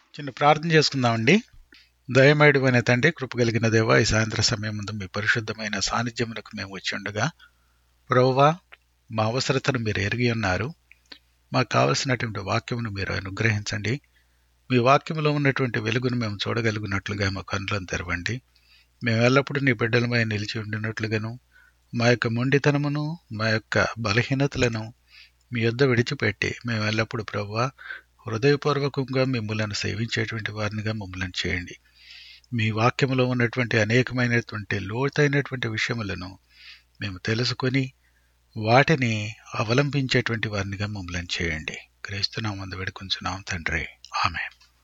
చిన్న ప్రార్థన చేసుకుందామండి దయమేడు అనే తండ్రి కృప కలిగిన దేవ ఈ సాయంత్ర సమయం ముందు మీ పరిశుద్ధమైన సాన్నిధ్యమునకు మేము వచ్చి ఉండగా ప్రవ్వా మా అవసరతను మీరు ఎరిగి ఉన్నారు మాకు కావలసినటువంటి వాక్యమును మీరు అనుగ్రహించండి మీ వాక్యములో ఉన్నటువంటి వెలుగును మేము చూడగలిగినట్లుగా మా కనులను తెరవండి మేము ఎల్లప్పుడూ నీ బిడ్డలమై నిలిచి ఉండినట్లుగాను మా యొక్క మొండితనమును మా యొక్క బలహీనతలను మీ యొద్ద విడిచిపెట్టి మేము ఎల్లప్పుడూ ప్రవ్వా హృదయపూర్వకంగా మిమ్మల్ని సేవించేటువంటి వారినిగా మమ్మల్ని చేయండి మీ వాక్యంలో ఉన్నటువంటి అనేకమైనటువంటి లోతైనటువంటి విషయములను మేము తెలుసుకొని వాటిని అవలంబించేటువంటి వారినిగా మమ్మల్ని చేయండి క్రీస్తునామందు వేడుకుంటున్నాం తండ్రి ఆమె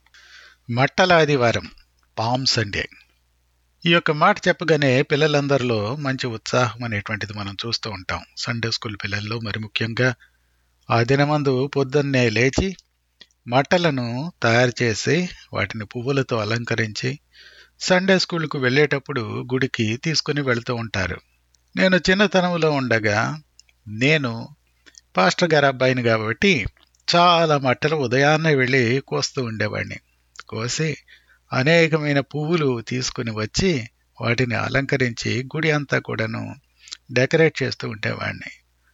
మట్టల ఆదివారం పామ్ సండే ఈ యొక్క మాట చెప్పగానే పిల్లలందరిలో మంచి ఉత్సాహం అనేటువంటిది మనం చూస్తూ ఉంటాం సండే స్కూల్ పిల్లల్లో మరి ముఖ్యంగా ఆ దినమందు పొద్దున్నే లేచి మట్టలను తయారు చేసి వాటిని పువ్వులతో అలంకరించి సండే స్కూల్కు వెళ్ళేటప్పుడు గుడికి తీసుకుని వెళ్తూ ఉంటారు నేను చిన్నతనంలో ఉండగా నేను పాస్టర్ గారి అబ్బాయిని కాబట్టి చాలా మట్టలు ఉదయాన్నే వెళ్ళి కోస్తూ ఉండేవాడిని కోసి అనేకమైన పువ్వులు తీసుకుని వచ్చి వాటిని అలంకరించి గుడి అంతా కూడాను డెకరేట్ చేస్తూ ఉండేవాడిని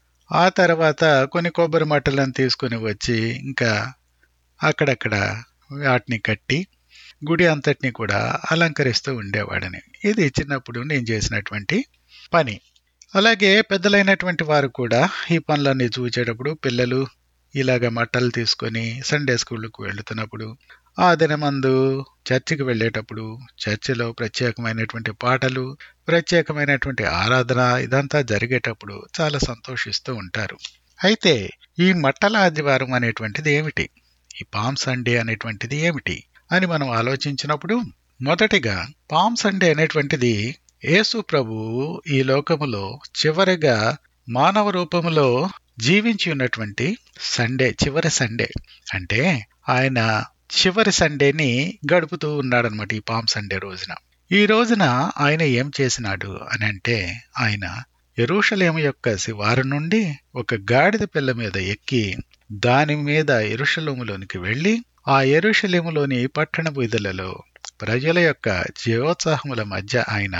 ఆ తర్వాత కొన్ని కొబ్బరి మట్టలను తీసుకుని వచ్చి ఇంకా అక్కడక్కడ వాటిని కట్టి గుడి అంతటిని కూడా అలంకరిస్తూ ఉండేవాడిని ఇది చిన్నప్పుడు నేను చేసినటువంటి పని అలాగే పెద్దలైనటువంటి వారు కూడా ఈ పనులన్నీ చూచేటప్పుడు పిల్లలు ఇలాగ మట్టలు తీసుకొని సండే స్కూళ్ళకు వెళుతున్నప్పుడు ఆ దినమందు చర్చికి వెళ్ళేటప్పుడు చర్చిలో ప్రత్యేకమైనటువంటి పాటలు ప్రత్యేకమైనటువంటి ఆరాధన ఇదంతా జరిగేటప్పుడు చాలా సంతోషిస్తూ ఉంటారు అయితే ఈ మట్టల ఆదివారం అనేటువంటిది ఏమిటి ఈ పామ్ సండే అనేటువంటిది ఏమిటి అని మనం ఆలోచించినప్పుడు మొదటిగా పామ్ సండే అనేటువంటిది యేసు ప్రభు ఈ లోకములో చివరిగా మానవ రూపములో జీవించి ఉన్నటువంటి సండే చివరి సండే అంటే ఆయన చివరి సండేని గడుపుతూ ఉన్నాడనమాట ఈ పామ్ సండే రోజున ఈ రోజున ఆయన ఏం చేసినాడు అని అంటే ఆయన ఎరుషలేము యొక్క శివారు నుండి ఒక గాడిద పిల్ల మీద ఎక్కి దాని మీద ఎరుషలేములోనికి వెళ్ళి ఆ ఎరుషలేములోని పట్టణ వీధులలో ప్రజల యొక్క జీవోత్సాహముల మధ్య ఆయన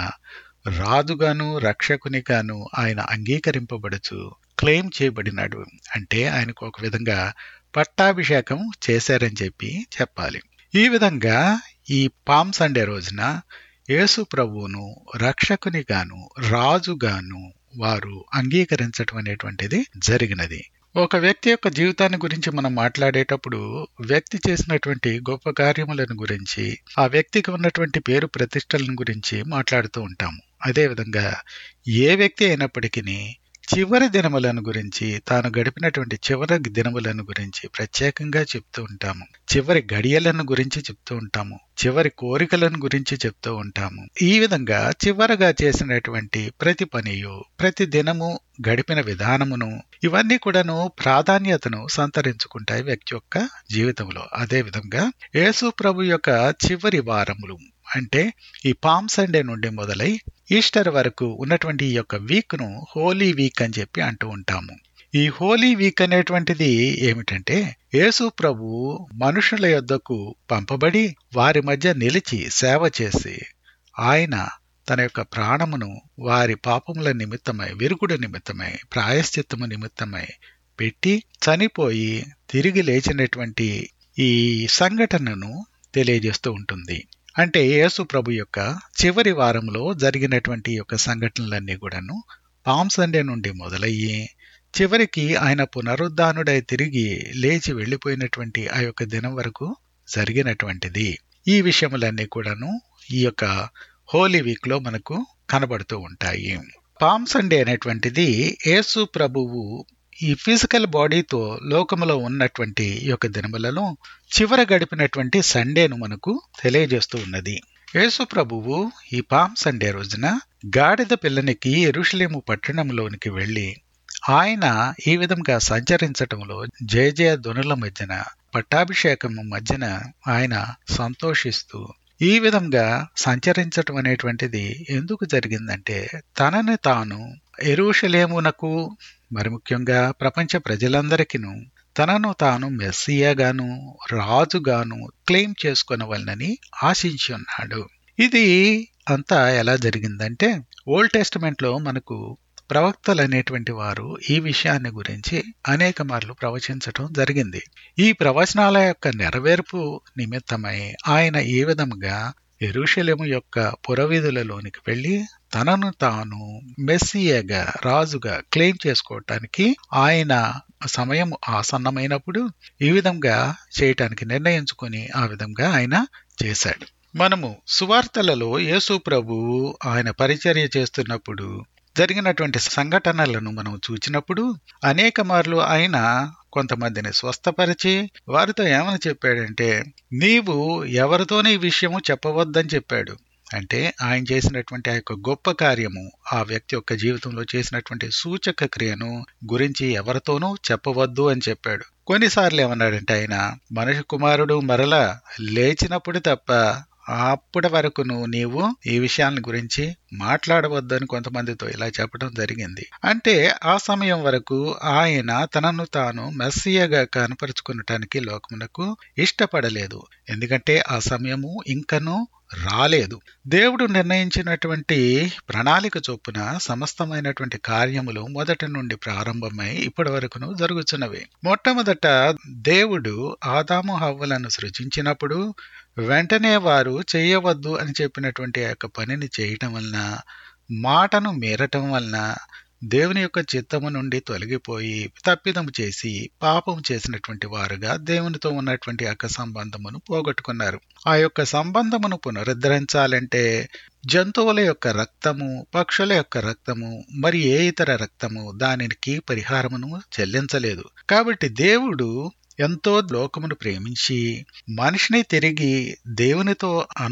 రాజుగాను రక్షకునిగాను ఆయన అంగీకరింపబడుచు క్లెయిమ్ చేయబడినాడు అంటే ఆయనకు ఒక విధంగా పట్టాభిషేకం చేశారని చెప్పి చెప్పాలి ఈ విధంగా ఈ పామ్ సండే రోజున యేసు ప్రభువును రక్షకునిగాను రాజుగాను వారు అంగీకరించటం అనేటువంటిది జరిగినది ఒక వ్యక్తి యొక్క జీవితాన్ని గురించి మనం మాట్లాడేటప్పుడు వ్యక్తి చేసినటువంటి గొప్ప కార్యములను గురించి ఆ వ్యక్తికి ఉన్నటువంటి పేరు ప్రతిష్టలను గురించి మాట్లాడుతూ ఉంటాము అదేవిధంగా ఏ వ్యక్తి అయినప్పటికీ చివరి దినములను గురించి తాను గడిపినటువంటి చివరి దినములను గురించి ప్రత్యేకంగా చెప్తూ ఉంటాము చివరి గడియలను గురించి చెప్తూ ఉంటాము చివరి కోరికలను గురించి చెప్తూ ఉంటాము ఈ విధంగా చివరగా చేసినటువంటి ప్రతి పనియు ప్రతి దినము గడిపిన విధానమును ఇవన్నీ కూడాను ప్రాధాన్యతను సంతరించుకుంటాయి వ్యక్తి యొక్క జీవితంలో అదే విధంగా యేసు ప్రభు యొక్క చివరి వారములు అంటే ఈ పామ్ సండే నుండి మొదలై ఈస్టర్ వరకు ఉన్నటువంటి ఈ యొక్క వీక్ ను హోలీ వీక్ అని చెప్పి అంటూ ఉంటాము ఈ హోలీ వీక్ అనేటువంటిది ఏమిటంటే యేసు ప్రభు మనుషుల యొద్దకు పంపబడి వారి మధ్య నిలిచి సేవ చేసి ఆయన తన యొక్క ప్రాణమును వారి పాపముల నిమిత్తమై విరుగుడు నిమిత్తమై ప్రాయశ్చిత్తము నిమిత్తమై పెట్టి చనిపోయి తిరిగి లేచినటువంటి ఈ సంఘటనను తెలియజేస్తూ ఉంటుంది అంటే యేసు ప్రభు యొక్క చివరి వారంలో జరిగినటువంటి యొక్క సంఘటనలన్నీ కూడాను పామ్ సండే నుండి మొదలయ్యి చివరికి ఆయన పునరుద్ధానుడై తిరిగి లేచి వెళ్ళిపోయినటువంటి ఆ యొక్క దినం వరకు జరిగినటువంటిది ఈ విషయములన్నీ కూడాను ఈ యొక్క హోలీ వీక్ లో మనకు కనబడుతూ ఉంటాయి పామ్ సండే అనేటువంటిది యేసు ప్రభువు ఈ ఫిజికల్ బాడీతో లోకములో ఉన్నటువంటి ఈ యొక్క దినములలో చివర గడిపినటువంటి సండేను మనకు తెలియజేస్తూ ఉన్నది యేసు ప్రభువు ఈ పామ్ సండే రోజున గాడిద పిల్లనికి ఎరుషలేము పట్టణంలోనికి వెళ్ళి ఆయన ఈ విధంగా సంచరించటంలో జయ జయ ధ్వనుల మధ్యన పట్టాభిషేకము మధ్యన ఆయన సంతోషిస్తూ ఈ విధంగా సంచరించటం అనేటువంటిది ఎందుకు జరిగిందంటే తనని తాను ఎరుషలేమునకు మరి ముఖ్యంగా ప్రపంచ ప్రజలందరికీ తనను తాను మెస్సియాగాను రాజుగాను క్లెయిమ్ చేసుకొనవలనని ఆశించి ఉన్నాడు ఇది అంతా ఎలా జరిగిందంటే ఓల్డ్ టెస్టిమెంట్ లో మనకు ప్రవక్తలు అనేటువంటి వారు ఈ విషయాన్ని గురించి అనేక మార్లు ప్రవచించటం జరిగింది ఈ ప్రవచనాల యొక్క నెరవేర్పు నిమిత్తమై ఆయన ఈ విధముగా ఎరుషలేము యొక్క పురవీధులలోనికి వెళ్లి తనను తాను మెస్సియగా రాజుగా క్లెయిమ్ చేసుకోవటానికి ఆయన సమయం ఆసన్నమైనప్పుడు ఈ విధంగా చేయటానికి నిర్ణయించుకుని ఆ విధంగా ఆయన చేశాడు మనము సువార్తలలో యేసు ప్రభువు ఆయన పరిచర్య చేస్తున్నప్పుడు జరిగినటువంటి సంఘటనలను మనం చూచినప్పుడు అనేక మార్లు ఆయన కొంతమందిని స్వస్థపరిచి వారితో ఏమని చెప్పాడంటే నీవు ఎవరితోనే ఈ విషయము చెప్పవద్దని చెప్పాడు అంటే ఆయన చేసినటువంటి ఆ యొక్క గొప్ప కార్యము ఆ వ్యక్తి యొక్క జీవితంలో చేసినటువంటి సూచక క్రియను గురించి ఎవరితోనూ చెప్పవద్దు అని చెప్పాడు కొన్నిసార్లు ఏమన్నాడంటే ఆయన మనిషి కుమారుడు మరలా లేచినప్పుడు తప్ప అప్పటి వరకును నీవు ఈ విషయాల గురించి మాట్లాడవద్దని కొంతమందితో ఇలా చెప్పడం జరిగింది అంటే ఆ సమయం వరకు ఆయన తనను తాను మెస్సియగా కనపరుచుకునటానికి లోకమునకు ఇష్టపడలేదు ఎందుకంటే ఆ సమయము ఇంకను రాలేదు దేవుడు నిర్ణయించినటువంటి ప్రణాళిక చొప్పున సమస్తమైనటువంటి కార్యములు మొదటి నుండి ప్రారంభమై ఇప్పటి వరకును జరుగుతున్నవి మొట్టమొదట దేవుడు ఆదాము హవ్వలను సృజించినప్పుడు వెంటనే వారు చేయవద్దు అని చెప్పినటువంటి ఆ యొక్క పనిని చేయటం వలన మాటను మీరటం వలన దేవుని యొక్క చిత్తము నుండి తొలగిపోయి తప్పిదము చేసి పాపం చేసినటువంటి వారుగా దేవునితో ఉన్నటువంటి యొక్క సంబంధమును పోగొట్టుకున్నారు ఆ యొక్క సంబంధమును పునరుద్ధరించాలంటే జంతువుల యొక్క రక్తము పక్షుల యొక్క రక్తము మరి ఏ ఇతర రక్తము దానికి పరిహారమును చెల్లించలేదు కాబట్టి దేవుడు ఎంతో లోకమును ప్రేమించి మనిషిని తిరిగి దేవునితో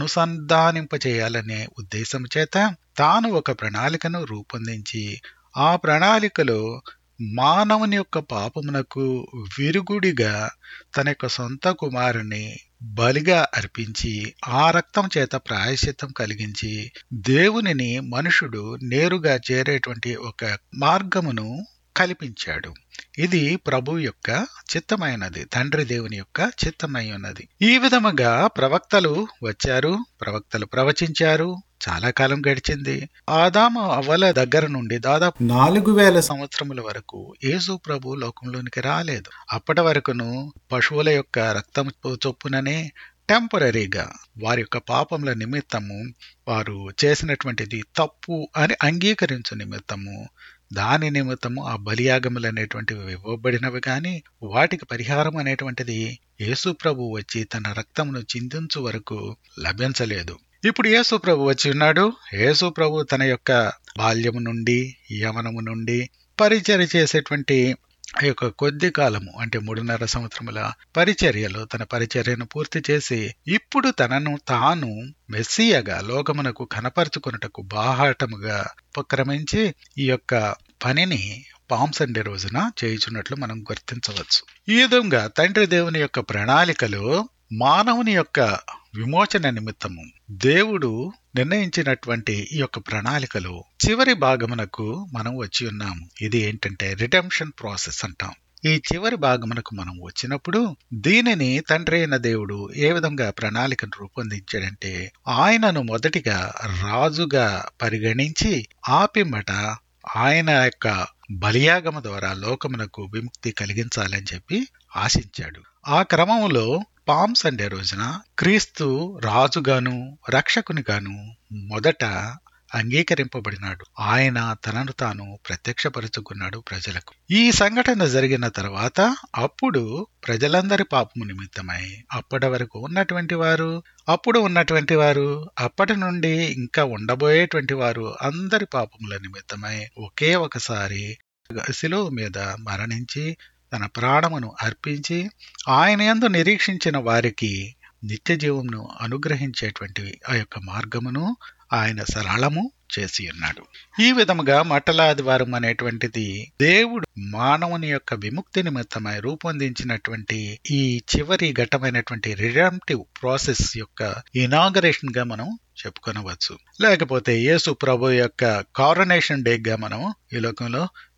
అనుసంధానింపచేయాలనే ఉద్దేశం చేత తాను ఒక ప్రణాళికను రూపొందించి ఆ ప్రణాళికలో మానవుని యొక్క పాపమునకు విరుగుడిగా తన యొక్క సొంత కుమారుని బలిగా అర్పించి ఆ రక్తం చేత ప్రాయశ్చిత్తం కలిగించి దేవునిని మనుషుడు నేరుగా చేరేటువంటి ఒక మార్గమును కల్పించాడు ఇది ప్రభు యొక్క చిత్తమైనది తండ్రి దేవుని యొక్క చిత్తమై ఉన్నది ఈ విధముగా ప్రవక్తలు వచ్చారు ప్రవక్తలు ప్రవచించారు చాలా కాలం గడిచింది ఆదాము అవ్వల దగ్గర నుండి దాదాపు నాలుగు వేల సంవత్సరముల వరకు యేసు ప్రభు లోకంలోనికి రాలేదు అప్పటి వరకును పశువుల యొక్క రక్తం చొప్పుననే టెంపరీగా వారి యొక్క పాపముల నిమిత్తము వారు చేసినటువంటిది తప్పు అని అంగీకరించు నిమిత్తము దాని నిమిత్తము ఆ బలియాగములు అనేటువంటివి ఇవ్వబడినవి కానీ వాటికి పరిహారం అనేటువంటిది యేసు ప్రభు వచ్చి తన రక్తమును చిందించు వరకు లభించలేదు ఇప్పుడు యేసు ప్రభు వచ్చి ఉన్నాడు యేసు ప్రభు తన యొక్క బాల్యము నుండి యవనము నుండి పరిచర్య చేసేటువంటి ఆ యొక్క కొద్ది కాలము అంటే మూడున్నర సంవత్సరముల పరిచర్యలో తన పరిచర్యను పూర్తి చేసి ఇప్పుడు తనను తాను మెస్సియగా లోకమునకు కనపరుచుకున్నటకు బాహాటముగా ఉపక్రమించి ఈ యొక్క పనిని పామ్ సండే రోజున చేయుచున్నట్లు మనం గుర్తించవచ్చు ఈ విధంగా తండ్రి దేవుని యొక్క ప్రణాళికలో మానవుని యొక్క విమోచన నిమిత్తము దేవుడు నిర్ణయించినటువంటి ఈ యొక్క ప్రణాళికలో చివరి భాగమునకు మనం వచ్చి ఉన్నాము ఇది ఏంటంటే రిడెంప్షన్ ప్రాసెస్ అంటాం ఈ చివరి భాగమునకు మనం వచ్చినప్పుడు దీనిని తండ్రి అయిన దేవుడు ఏ విధంగా ప్రణాళికను రూపొందించాడంటే ఆయనను మొదటిగా రాజుగా పరిగణించి ఆపిమ్మట ఆయన యొక్క బలియాగమ ద్వారా లోకమునకు విముక్తి కలిగించాలని చెప్పి ఆశించాడు ఆ క్రమంలో పామ్ సండే రోజున క్రీస్తు రాజుగాను రక్షకునిగాను మొదట అంగీకరింపబడినాడు ఆయన తనను తాను ప్రత్యక్షపరుచుకున్నాడు ప్రజలకు ఈ సంఘటన జరిగిన తర్వాత అప్పుడు ప్రజలందరి పాపము నిమిత్తమై అప్పటి వరకు ఉన్నటువంటి వారు అప్పుడు ఉన్నటువంటి వారు అప్పటి నుండి ఇంకా ఉండబోయేటువంటి వారు అందరి పాపముల నిమిత్తమై ఒకే ఒకసారి శిలువ మీద మరణించి తన ప్రాణమును అర్పించి ఆయన యందు నిరీక్షించిన వారికి నిత్య జీవమును అనుగ్రహించేటువంటి ఆ యొక్క మార్గమును ఆయన సరళము చేసి ఉన్నాడు ఈ విధముగా మట్టలాదివారం అనేటువంటిది దేవుడు మానవుని యొక్క విముక్తి నిమిత్తమై రూపొందించినటువంటి ఈ చివరి ఘట్టమైనటువంటి రిడమ్టివ్ ప్రాసెస్ యొక్క ఇనాగరేషన్ గా మనం చెప్పుకొనవచ్చు లేకపోతే యేసు ప్రభు యొక్క కారనేషన్ డే గా మనం ఈ లోకంలో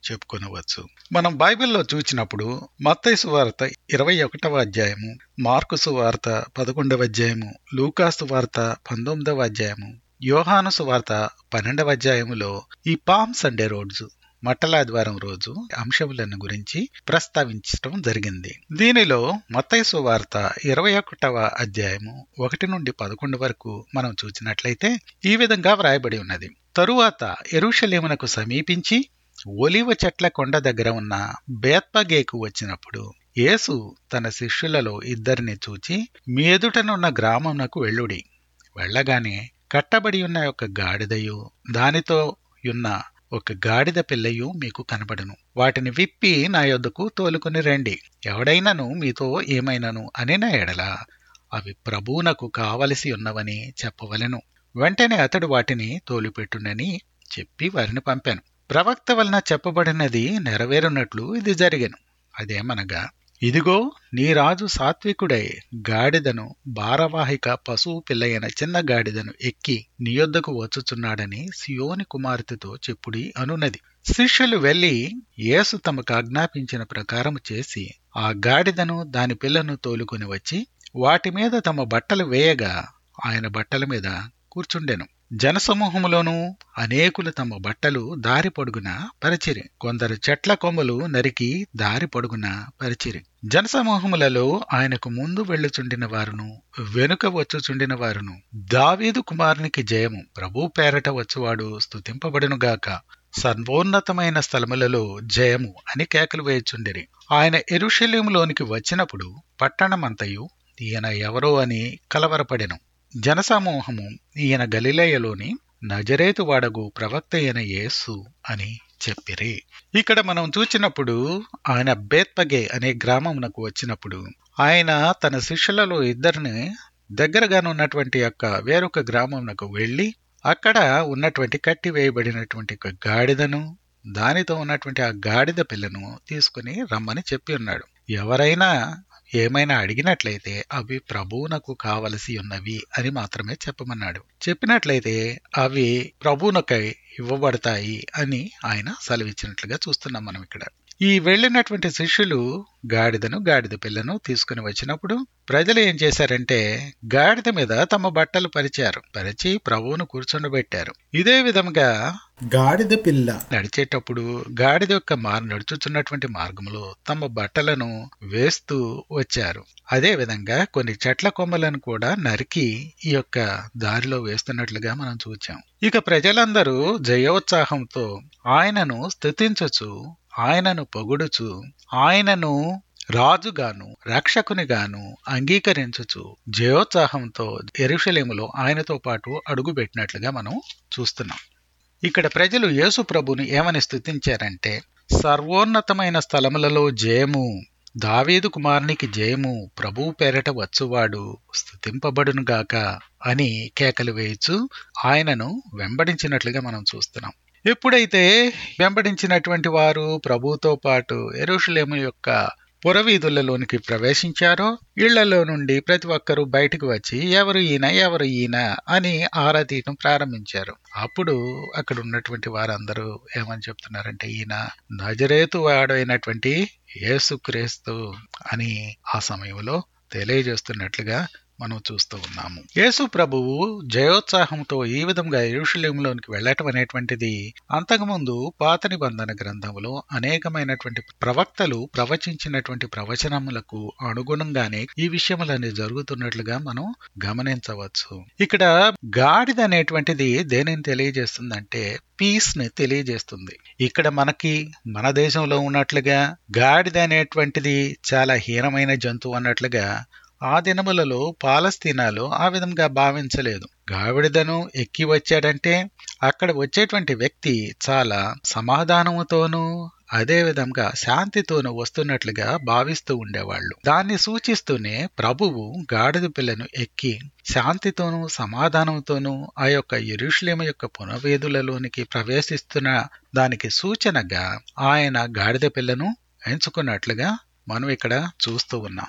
చెప్పుకొనవచ్చు మనం బైబిల్లో చూసినప్పుడు మత్తయి సువార్త ఇరవై ఒకటవ అధ్యాయము మార్కు సువార్త పదకొండవ అధ్యాయము లూకాసు వార్త పంతొమ్మిదవ అధ్యాయము యోహాను సువార్త పన్నెండవ అధ్యాయములో ఈ పామ్ సండే రోజు మట్టలాదివారం రోజు అంశములను గురించి ప్రస్తావించడం జరిగింది దీనిలో మత్తైసు వార్త ఇరవై ఒకటవ అధ్యాయము ఒకటి నుండి పదకొండు వరకు మనం చూసినట్లయితే ఈ విధంగా వ్రాయబడి ఉన్నది తరువాత ఎరుషలేమునకు సమీపించి ఒలివ చెట్ల కొండ దగ్గర ఉన్న బేత్పగేకు వచ్చినప్పుడు యేసు తన శిష్యులలో ఇద్దరిని చూచి మీ ఎదుటనున్న గ్రామమునకు వెళ్ళుడి వెళ్ళగానే కట్టబడి ఉన్న ఒక గాడిదయు దానితో ఉన్న ఒక గాడిద పిల్లయు మీకు కనబడును వాటిని విప్పి నా యొద్దకు తోలుకుని రండి ఎవడైనను మీతో ఏమైనను అని నా ఎడల అవి ప్రభువునకు కావలసి ఉన్నవని చెప్పవలెను వెంటనే అతడు వాటిని తోలిపెట్టునని చెప్పి వారిని పంపాను ప్రవక్త వలన చెప్పబడినది నెరవేరున్నట్లు ఇది జరిగెను అదేమనగా ఇదిగో నీ రాజు సాత్వికుడై గాడిదను భారవాహిక పశువు పిల్లయైన చిన్న గాడిదను ఎక్కి నీ యొద్దకు వచ్చుచున్నాడని సియోని కుమార్తెతో చెప్పుడి అనున్నది శిష్యులు వెళ్లి యేసు తమకు ఆజ్ఞాపించిన ప్రకారం చేసి ఆ గాడిదను దాని పిల్లను తోలుకొని వచ్చి వాటి మీద తమ బట్టలు వేయగా ఆయన బట్టల మీద కూర్చుండెను జనసమూహములోనూ అనేకులు తమ బట్టలు దారి పొడుగున పరిచిరి కొందరు చెట్ల కొమ్మలు నరికి దారి పొడుగున పరిచిరి జనసమూహములలో ఆయనకు ముందు వెళ్ళుచుండిన వారును వెనుక వచ్చుచుండిన వారును దావీదు కుమారునికి జయము ప్రభు పేరట వచ్చువాడు స్తుతింపబడునుగాక సర్వోన్నతమైన స్థలములలో జయము అని కేకలు వేయుచుండిరి ఆయన ఎరుషలేములోనికి వచ్చినప్పుడు పట్టణమంతయు ఈయన ఎవరో అని కలవరపడెను జనసమూహము ఈయన గలిలయలోని నజరేతు వాడగు ప్రవక్త అయిన యేసు అని చెప్పిరి ఇక్కడ మనం చూచినప్పుడు ఆయన బేత్పగే అనే గ్రామమునకు వచ్చినప్పుడు ఆయన తన శిష్యులలో ఇద్దరిని దగ్గరగానున్నటువంటి యొక్క వేరొక గ్రామమునకు వెళ్లి అక్కడ ఉన్నటువంటి కట్టి వేయబడినటువంటి ఒక గాడిదను దానితో ఉన్నటువంటి ఆ గాడిద పిల్లను తీసుకుని రమ్మని చెప్పి ఉన్నాడు ఎవరైనా ఏమైనా అడిగినట్లయితే అవి ప్రభువునకు కావలసి ఉన్నవి అని మాత్రమే చెప్పమన్నాడు చెప్పినట్లయితే అవి ప్రభువునకై ఇవ్వబడతాయి అని ఆయన సెలవిచ్చినట్లుగా చూస్తున్నాం మనం ఇక్కడ ఈ వెళ్ళినటువంటి శిష్యులు గాడిదను గాడిద పిల్లను తీసుకుని వచ్చినప్పుడు ప్రజలు ఏం చేశారంటే గాడిద మీద తమ బట్టలు పరిచారు పరిచి ప్రభువును కూర్చొండబెట్టారు ఇదే విధంగా గాడిద పిల్ల నడిచేటప్పుడు గాడిద యొక్క మార్ నడుచుచున్నటువంటి మార్గంలో తమ బట్టలను వేస్తూ వచ్చారు అదే విధంగా కొన్ని చెట్ల కొమ్మలను కూడా నరికి ఈ యొక్క దారిలో వేస్తున్నట్లుగా మనం చూచాం ఇక ప్రజలందరూ జయోత్సాహంతో ఆయనను స్థుతించచ్చు ఆయనను పొగుడుచు ఆయనను రాజుగాను రక్షకునిగాను అంగీకరించుచు జయోత్సాహంతో ఎరుషలేములో ఆయనతో పాటు అడుగుపెట్టినట్లుగా మనం చూస్తున్నాం ఇక్కడ ప్రజలు యేసు ప్రభుని ఏమని స్థుతించారంటే సర్వోన్నతమైన స్థలములలో జయము దావీదు కుమారునికి జయము ప్రభువు పేరట వచ్చువాడు స్థుతింపబడునుగాక అని కేకలు వేయచ్చు ఆయనను వెంబడించినట్లుగా మనం చూస్తున్నాం ఎప్పుడైతే వెంబడించినటువంటి వారు ప్రభువుతో పాటు ఎరుషులేము యొక్క పురవీధులలోనికి ప్రవేశించారో ఇళ్లలో నుండి ప్రతి ఒక్కరూ బయటకు వచ్చి ఎవరు ఈయన ఎవరు ఈయన అని ఆరా తీయటం ప్రారంభించారు అప్పుడు అక్కడ ఉన్నటువంటి వారందరూ ఏమని చెప్తున్నారంటే ఈయన నజరేతు వాడైనటువంటి యేసుక్రీస్తు అని ఆ సమయంలో తెలియజేస్తున్నట్లుగా మనం చూస్తూ ఉన్నాము యేసు ప్రభువు జయోత్సాహంతో ఈ విధంగా ఎరుషులేములోనికి వెళ్ళటం అనేటువంటిది అంతకుముందు పాత నిబంధన గ్రంథంలో అనేకమైనటువంటి ప్రవక్తలు ప్రవచించినటువంటి ప్రవచనములకు అనుగుణంగానే ఈ విషయములన్నీ జరుగుతున్నట్లుగా మనం గమనించవచ్చు ఇక్కడ గాడిద అనేటువంటిది దేనిని తెలియజేస్తుందంటే పీస్ ని తెలియజేస్తుంది ఇక్కడ మనకి మన దేశంలో ఉన్నట్లుగా గాడిద అనేటువంటిది చాలా హీనమైన జంతువు అన్నట్లుగా ఆ దినములలో పాలస్తీనాలో ఆ విధంగా భావించలేదు గావిడదను ఎక్కి వచ్చాడంటే అక్కడ వచ్చేటువంటి వ్యక్తి చాలా సమాధానముతోనూ అదే విధంగా శాంతితోనూ వస్తున్నట్లుగా భావిస్తూ ఉండేవాళ్ళు దాన్ని సూచిస్తూనే ప్రభువు గాడిద పిల్లను ఎక్కి శాంతితోనూ సమాధానంతోనూ ఆ యొక్క ఎరుషులేమ యొక్క పునవేదులలోనికి ప్రవేశిస్తున్న దానికి సూచనగా ఆయన గాడిద పిల్లను ఎంచుకున్నట్లుగా మనం ఇక్కడ చూస్తూ ఉన్నాం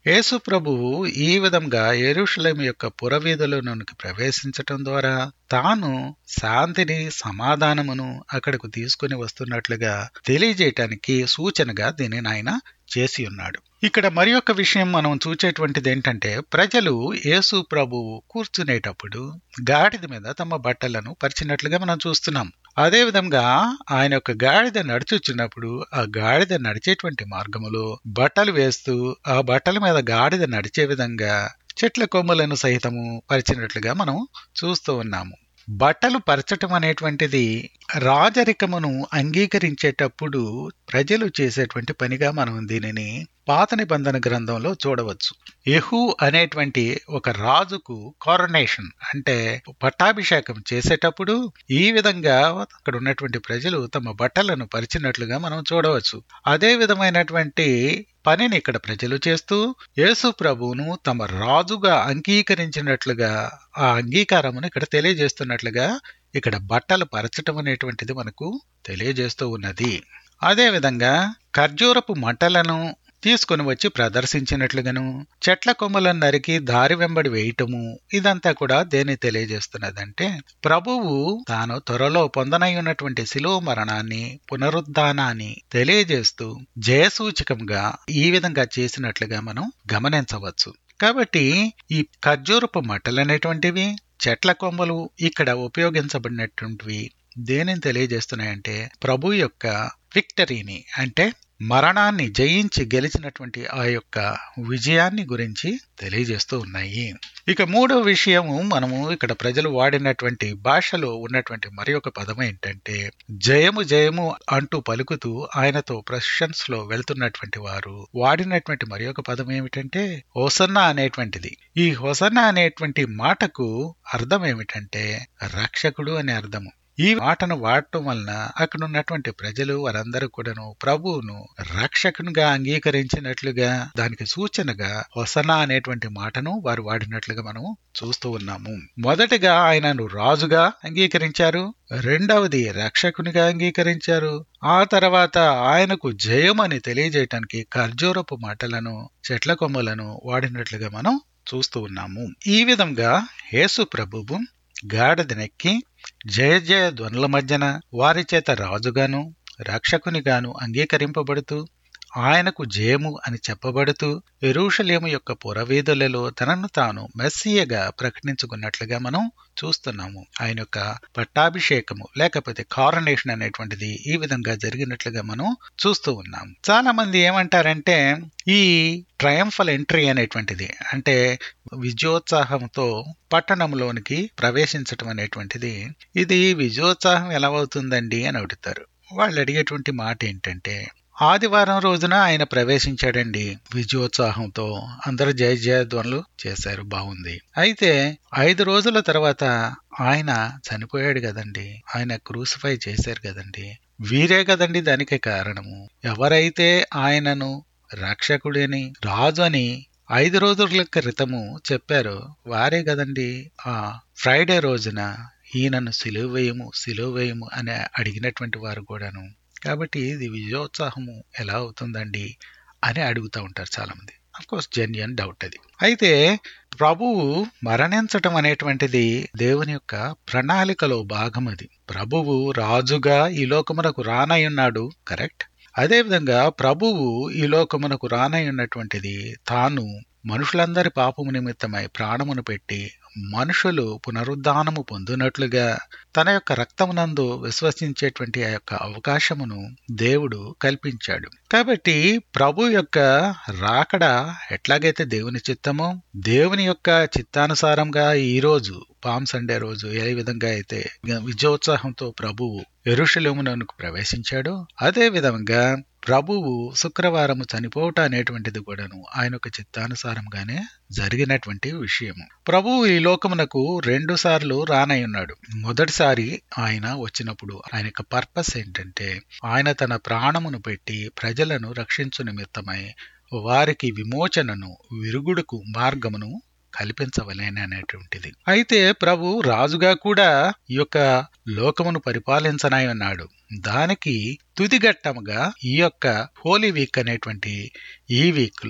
యేసు ప్రభువు ఈ విధంగా ఎరుషలేం యొక్క పురవీధులలోనికి ప్రవేశించటం ద్వారా తాను శాంతిని సమాధానమును అక్కడకు తీసుకుని వస్తున్నట్లుగా తెలియజేయటానికి సూచనగా దీనిని ఆయన చేసి ఉన్నాడు ఇక్కడ మరి ఒక విషయం మనం చూచేటువంటిది ఏంటంటే ప్రజలు యేసు ప్రభువు కూర్చునేటప్పుడు గాడిద మీద తమ బట్టలను పరిచినట్లుగా మనం చూస్తున్నాం అదే విధంగా ఆయన యొక్క గాడిద నడుచుచున్నప్పుడు ఆ గాడిద నడిచేటువంటి మార్గములో బట్టలు వేస్తూ ఆ బట్టల మీద గాడిద నడిచే విధంగా చెట్ల కొమ్మలను సహితము పరిచినట్లుగా మనం చూస్తూ ఉన్నాము బట్టలు పరచటం అనేటువంటిది రాజరికమును అంగీకరించేటప్పుడు ప్రజలు చేసేటువంటి పనిగా మనం దీనిని పాత నిబంధన గ్రంథంలో చూడవచ్చు యహు అనేటువంటి ఒక రాజుకు కారనేషన్ అంటే పట్టాభిషేకం చేసేటప్పుడు ఈ విధంగా అక్కడ ఉన్నటువంటి ప్రజలు తమ బట్టలను పరిచినట్లుగా మనం చూడవచ్చు అదే విధమైనటువంటి పనిని ఇక్కడ ప్రజలు చేస్తూ యేసు ప్రభువును తమ రాజుగా అంగీకరించినట్లుగా ఆ అంగీకారమును ఇక్కడ తెలియజేస్తున్నట్లుగా ఇక్కడ బట్టలు పరచటం అనేటువంటిది మనకు తెలియజేస్తూ ఉన్నది అదే విధంగా ఖర్జూరపు మంటలను తీసుకుని వచ్చి ప్రదర్శించినట్లుగాను చెట్ల కొమ్మలను నరికి దారి వెంబడి వేయటము ఇదంతా కూడా దేని తెలియజేస్తున్నదంటే ప్రభువు తాను త్వరలో పొందనై ఉన్నటువంటి శిలువ మరణాన్ని పునరుద్ధానాన్ని తెలియజేస్తూ జయసూచకంగా ఈ విధంగా చేసినట్లుగా మనం గమనించవచ్చు కాబట్టి ఈ ఖర్జూరపు మట్టలు అనేటువంటివి చెట్ల కొమ్మలు ఇక్కడ ఉపయోగించబడినటువంటివి దేనిని తెలియజేస్తున్నాయంటే ప్రభు యొక్క విక్టరీని అంటే మరణాన్ని జయించి గెలిచినటువంటి ఆ యొక్క విజయాన్ని గురించి తెలియజేస్తూ ఉన్నాయి ఇక మూడో విషయము మనము ఇక్కడ ప్రజలు వాడినటువంటి భాషలో ఉన్నటువంటి మరి ఒక పదం ఏంటంటే జయము జయము అంటూ పలుకుతూ ఆయనతో ప్రశంస్ లో వెళ్తున్నటువంటి వారు వాడినటువంటి మరి ఒక పదం ఏమిటంటే హోసన్న అనేటువంటిది ఈ హోసన్న అనేటువంటి మాటకు అర్థం ఏమిటంటే రక్షకుడు అనే అర్థము ఈ మాటను వాడటం వలన అక్కడ ఉన్నటువంటి ప్రజలు వారందరూ కూడాను ప్రభువును రక్షకునిగా అంగీకరించినట్లుగా దానికి సూచనగా హొసనా అనేటువంటి మాటను వారు వాడినట్లుగా మనం చూస్తూ ఉన్నాము మొదటిగా ఆయనను రాజుగా అంగీకరించారు రెండవది రక్షకునిగా అంగీకరించారు ఆ తర్వాత ఆయనకు జయమని తెలియజేయటానికి ఖర్జూరపు మాటలను చెట్ల కొమ్మలను వాడినట్లుగా మనం చూస్తూ ఉన్నాము ఈ విధంగా యేసు ప్రభువు గాడిదనెక్కి జయ జయ ధ్వనుల మధ్యన వారి చేత రాజుగాను రక్షకునిగాను అంగీకరింపబడుతూ ఆయనకు జయము అని చెప్పబడుతూ ఎరూషలేము యొక్క పురవీధులలో తనను తాను మెస్సియగా ప్రకటించుకున్నట్లుగా మనం చూస్తున్నాము ఆయన యొక్క పట్టాభిషేకము లేకపోతే కారనేషన్ అనేటువంటిది ఈ విధంగా జరిగినట్లుగా మనం చూస్తూ ఉన్నాం చాలా మంది ఏమంటారంటే ఈ ట్రయంఫల్ ఎంట్రీ అనేటువంటిది అంటే విజయోత్సాహంతో పట్టణంలోనికి ప్రవేశించటం అనేటువంటిది ఇది విజయోత్సాహం ఎలా అవుతుందండి అని అడుగుతారు వాళ్ళు అడిగేటువంటి మాట ఏంటంటే ఆదివారం రోజున ఆయన ప్రవేశించాడండి విజయోత్సాహంతో అందరూ జయ జయధ్వనులు చేశారు బాగుంది అయితే ఐదు రోజుల తర్వాత ఆయన చనిపోయాడు కదండి ఆయన క్రూసిఫై చేశారు కదండి వీరే కదండి దానికి కారణము ఎవరైతే ఆయనను రక్షకుడని రాజు అని ఐదు రోజుల క్రితము చెప్పారు వారే కదండి ఆ ఫ్రైడే రోజున ఈయనను సిలువ వేయము సిలువ వేయము అని అడిగినటువంటి వారు కూడాను కాబట్టి ఇది విజయోత్సాహము ఎలా అవుతుందండి అని అడుగుతూ ఉంటారు చాలా మంది కోర్స్ జెన్యున్ డౌట్ అది అయితే ప్రభువు మరణించటం అనేటువంటిది దేవుని యొక్క ప్రణాళికలో భాగం అది ప్రభువు రాజుగా ఈ లోకమునకు రానయ్యున్నాడు కరెక్ట్ అదేవిధంగా ప్రభువు ఈ లోకమునకు రానయ్యున్నటువంటిది తాను మనుషులందరి పాపము నిమిత్తమై ప్రాణమును పెట్టి మనుషులు పునరుద్ధానము పొందినట్లుగా తన యొక్క రక్తమునందు విశ్వసించేటువంటి ఆ యొక్క అవకాశమును దేవుడు కల్పించాడు కాబట్టి ప్రభు యొక్క రాకడ ఎట్లాగైతే దేవుని చిత్తమో దేవుని యొక్క చిత్తానుసారంగా ఈ రోజు పామ్ సండే రోజు ఏ విధంగా అయితే విజయోత్సాహంతో ప్రభువు ఎరుషలేమునకు ప్రవేశించాడో అదే విధంగా ప్రభువు శుక్రవారము చనిపోవట అనేటువంటిది కూడాను ఆయన యొక్క చిత్తానుసారంగానే జరిగినటువంటి విషయము ప్రభువు ఈ లోకమునకు రెండు సార్లు రానై ఉన్నాడు మొదటిసారి ఆయన వచ్చినప్పుడు ఆయన యొక్క పర్పస్ ఏంటంటే ఆయన తన ప్రాణమును పెట్టి ప్రజలను రక్షించు నిమిత్తమై వారికి విమోచనను విరుగుడుకు మార్గమును కల్పించవలేని అనేటువంటిది అయితే ప్రభు రాజుగా కూడా ఈ యొక్క లోకమును పరిపాలించనై ఉన్నాడు దానికి తుదిఘట్టముగా ఈ యొక్క హోలీ వీక్ అనేటువంటి ఈ వీక్ లో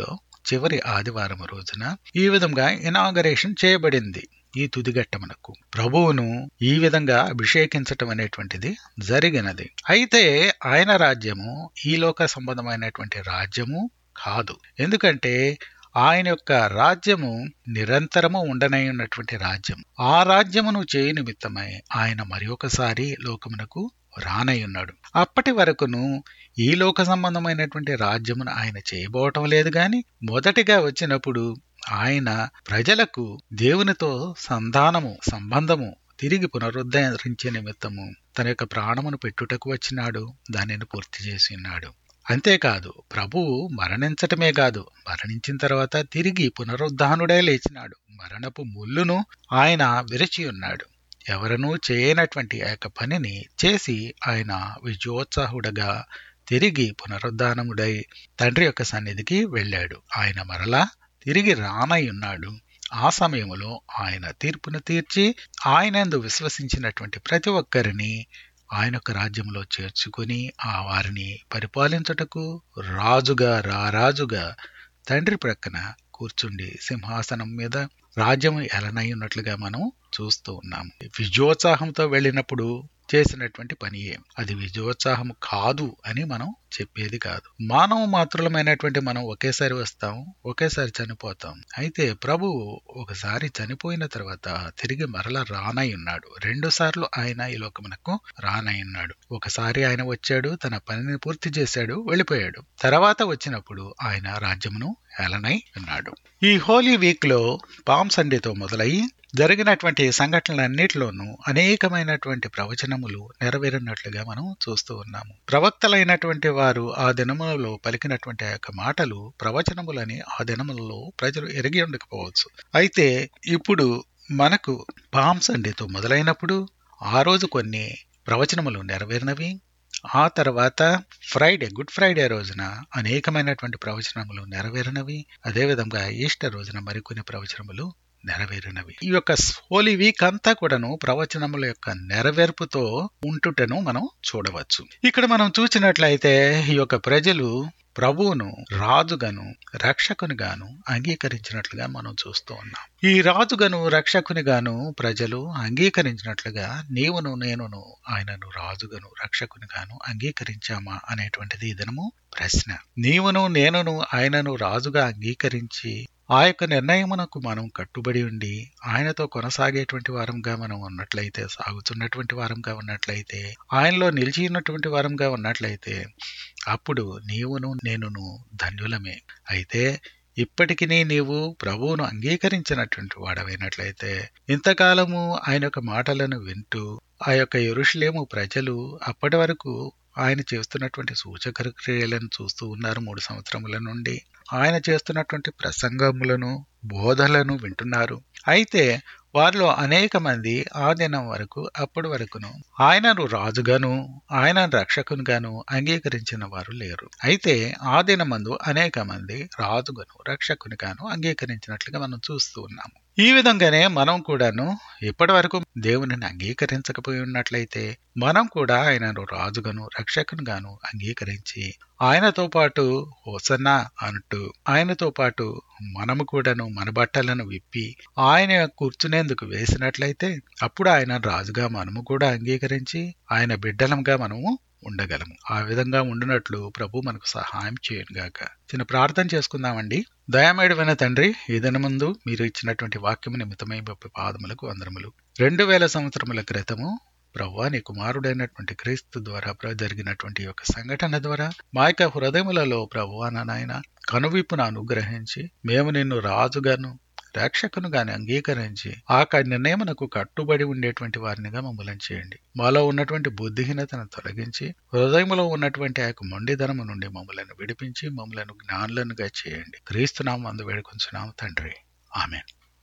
చివరి ఆదివారం రోజున ఈ విధంగా ఇనాగరేషన్ చేయబడింది ఈ తుదిఘట్టమునకు ప్రభువును ఈ విధంగా అభిషేకించటం అనేటువంటిది జరిగినది అయితే ఆయన రాజ్యము ఈ లోక సంబంధమైనటువంటి రాజ్యము కాదు ఎందుకంటే ఆయన యొక్క రాజ్యము నిరంతరము ఉండనై ఉన్నటువంటి రాజ్యం ఆ రాజ్యమును చేయ నిమిత్తమై ఆయన మరి ఒకసారి లోకమునకు రానై ఉన్నాడు అప్పటి వరకును ఈ లోక సంబంధమైనటువంటి రాజ్యమును ఆయన చేయబోవటం లేదు గాని మొదటిగా వచ్చినప్పుడు ఆయన ప్రజలకు దేవునితో సంధానము సంబంధము తిరిగి పునరుద్ధరించే నిమిత్తము తన యొక్క ప్రాణమును పెట్టుటకు వచ్చినాడు దానిని పూర్తి చేసి ఉన్నాడు అంతేకాదు ప్రభువు మరణించటమే కాదు మరణించిన తర్వాత తిరిగి పునరుద్ధానుడే లేచినాడు మరణపు ముల్లును ఆయన విరచి ఉన్నాడు ఎవరనూ చేయనటువంటి ఆ యొక్క పనిని చేసి ఆయన విజయోత్సాహుడగా తిరిగి పునరుద్ధానముడై తండ్రి యొక్క సన్నిధికి వెళ్ళాడు ఆయన మరలా తిరిగి రానై ఉన్నాడు ఆ సమయంలో ఆయన తీర్పును తీర్చి ఆయనందు విశ్వసించినటువంటి ప్రతి ఒక్కరిని ఆయన యొక్క రాజ్యంలో చేర్చుకుని ఆ వారిని పరిపాలించుటకు రాజుగా రారాజుగా తండ్రి ప్రక్కన కూర్చుండి సింహాసనం మీద రాజ్యం ఎలనై ఉన్నట్లుగా మనం చూస్తూ ఉన్నాము విజయోత్సాహంతో వెళ్ళినప్పుడు చేసినటువంటి పనియే అది విజయోత్సాహం కాదు అని మనం చెప్పేది కాదు మానవ మాత్రులమైనటువంటి మనం ఒకేసారి వస్తాం ఒకేసారి చనిపోతాం అయితే ప్రభువు ఒకసారి చనిపోయిన తర్వాత తిరిగి మరల రానై ఉన్నాడు రెండు సార్లు ఆయన ఈ లోకమునకు రానై ఉన్నాడు ఒకసారి ఆయన వచ్చాడు తన పనిని పూర్తి చేశాడు వెళ్ళిపోయాడు తర్వాత వచ్చినప్పుడు ఆయన రాజ్యమును ఏలనై ఉన్నాడు ఈ హోలీ వీక్ లో పామ్ సండేతో మొదలై జరిగినటువంటి సంఘటనలన్నిటిలోనూ అనేకమైనటువంటి ప్రవచనములు నెరవేరినట్లుగా మనం చూస్తూ ఉన్నాము ప్రవక్తలైనటువంటి వారు ఆ దినములలో పలికినటువంటి ఆ యొక్క మాటలు ప్రవచనములని ఆ దినములలో ప్రజలు ఎరిగి ఉండకపోవచ్చు అయితే ఇప్పుడు మనకు పామ్ సండేతో మొదలైనప్పుడు ఆ రోజు కొన్ని ప్రవచనములు నెరవేరినవి ఆ తర్వాత ఫ్రైడే గుడ్ ఫ్రైడే రోజున అనేకమైనటువంటి ప్రవచనములు నెరవేరినవి అదేవిధంగా ఈస్టర్ రోజున మరికొన్ని ప్రవచనములు నెరవేరినవి ఈ యొక్క హోలీ వీక్ అంతా కూడాను ప్రవచనముల యొక్క నెరవేర్పుతో ఉంటుటను మనం చూడవచ్చు ఇక్కడ మనం చూసినట్లయితే ఈ యొక్క ప్రజలు ప్రభువును రాజుగాను రక్షకునిగాను అంగీకరించినట్లుగా మనం చూస్తూ ఉన్నాం ఈ రాజుగాను రక్షకునిగాను ప్రజలు అంగీకరించినట్లుగా నీవును నేనును ఆయనను రాజుగాను రక్షకునిగాను అంగీకరించామా అనేటువంటిది ఈ దినము ప్రశ్న నీవును నేనును ఆయనను రాజుగా అంగీకరించి ఆ యొక్క నిర్ణయమునకు మనం కట్టుబడి ఉండి ఆయనతో కొనసాగేటువంటి వారంగా మనం ఉన్నట్లయితే సాగుతున్నటువంటి వారంగా ఉన్నట్లయితే ఆయనలో నిలిచి ఉన్నటువంటి వారంగా ఉన్నట్లయితే అప్పుడు నీవును నేనును ధన్యులమే అయితే ఇప్పటికి నీవు ప్రభువును అంగీకరించినటువంటి వాడవైనట్లయితే ఇంతకాలము ఆయన యొక్క మాటలను వింటూ ఆ యొక్క ఎరుషులేము ప్రజలు అప్పటి వరకు ఆయన చేస్తున్నటువంటి సూచక క్రియలను చూస్తూ ఉన్నారు మూడు సంవత్సరముల నుండి ఆయన చేస్తున్నటువంటి ప్రసంగములను బోధలను వింటున్నారు అయితే వారిలో అనేక మంది ఆ దినం వరకు అప్పటి వరకును ఆయనను రాజుగాను ఆయన రక్షకునిగాను అంగీకరించిన వారు లేరు అయితే ఆ దినమందు అనేక మంది రాజుగాను రక్షకునిగాను అంగీకరించినట్లుగా మనం చూస్తూ ఉన్నాము ఈ విధంగానే మనం కూడాను ఇప్పటి వరకు దేవునిని అంగీకరించకపోయి ఉన్నట్లయితే మనం కూడా ఆయనను రాజుగాను రక్షకునిగాను అంగీకరించి ఆయనతో పాటు హోసన్నా అంటూ ఆయనతో పాటు మనము కూడాను మన బట్టలను విప్పి ఆయన కూర్చునేందుకు వేసినట్లయితే అప్పుడు ఆయన రాజుగా మనము కూడా అంగీకరించి ఆయన బిడ్డలంగా మనము ఉండగలము ఆ విధంగా ఉండినట్లు ప్రభు మనకు సహాయం చేయనుగాక చిన్న ప్రార్థన చేసుకుందామండి దయామేడమైన తండ్రి ఈ ముందు మీరు ఇచ్చినటువంటి వాక్యము నిమిత్తమై గొప్ప పాదములకు వందరములు రెండు వేల సంవత్సరముల క్రితము ప్రవ్వా నీ కుమారుడైనటువంటి క్రీస్తు ద్వారా ప్ర- జరిగినటువంటి యొక్క సంఘటన ద్వారా మా యొక్క హృదయములలో ప్రభువా నా నాయన కనువిప్పును అనుగ్రహించి మేము నిన్ను రాజుగాను రక్షకునుగాని అంగీకరించి ఆ క- నిర్ణయమునకు కట్టుబడి ఉండేటువంటి వారినిగా మమ్మల్ని చేయండి మాలో ఉన్నటువంటి బుద్ధిహీనతను తొలగించి హృదయములో ఉన్నటువంటి ఆ యొక్క మొండిధనము నుండి మమ్మల్ని విడిపించి మమ్మల్ని జ్ఞానులనుగా చేయండి క్రీస్తునామం అందు వేడుకొంచున్నాము తండ్రి ఆమెన్